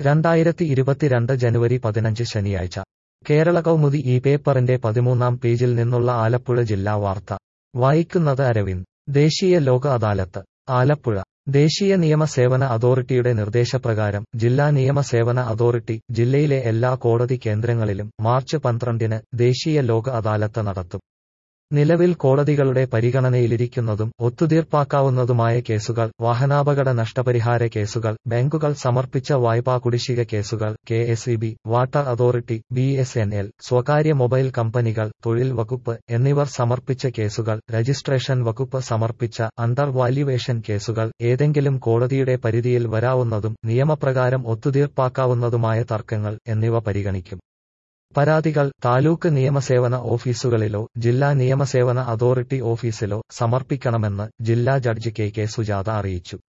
രണ്ടായിരത്തി ഇരുപത്തിരണ്ട് ജനുവരി പതിനഞ്ച് ശനിയാഴ്ച കേരള കൗമുദി ഈ പേപ്പറിന്റെ പതിമൂന്നാം പേജിൽ നിന്നുള്ള ആലപ്പുഴ ജില്ലാ വാർത്ത വായിക്കുന്നത് അരവിന്ദ് ദേശീയ ലോക അദാലത്ത് ആലപ്പുഴ ദേശീയ നിയമ സേവന അതോറിറ്റിയുടെ നിർദ്ദേശപ്രകാരം ജില്ലാ നിയമ സേവന അതോറിറ്റി ജില്ലയിലെ എല്ലാ കോടതി കേന്ദ്രങ്ങളിലും മാർച്ച് പന്ത്രണ്ടിന് ദേശീയ ലോക അദാലത്ത് നടത്തും നിലവിൽ കോടതികളുടെ പരിഗണനയിലിരിക്കുന്നതും ഒത്തുതീർപ്പാക്കാവുന്നതുമായ കേസുകൾ വാഹനാപകട നഷ്ടപരിഹാര കേസുകൾ ബാങ്കുകൾ സമർപ്പിച്ച വായ്പാ കുടിശ്ശിക കേസുകൾ K S E B water authority B S N L സ്വകാര്യ മൊബൈൽ കമ്പനികൾ തൊഴിൽ വകുപ്പ് എന്നിവർ സമർപ്പിച്ച കേസുകൾ രജിസ്ട്രേഷൻ വകുപ്പ് സമർപ്പിച്ച അണ്ടർ വാല്യുവേഷൻ കേസുകൾ ഏതെങ്കിലും കോടതിയുടെ പരിധിയിൽ വരാവുന്നതും നിയമപ്രകാരം ഒത്തുതീർപ്പാക്കാവുന്നതുമായ തർക്കങ്ങൾ എന്നിവ പരിഗണിക്കും പരാതികൾ താലൂക്ക് നിയമസേവന ഓഫീസുകളിലോ ജില്ലാ നിയമസേവന അതോറിറ്റി ഓഫീസിലോ സമർപ്പിക്കണമെന്ന് ജില്ലാ ജഡ്ജി കെ കെ സുജാത അറിയിച്ചു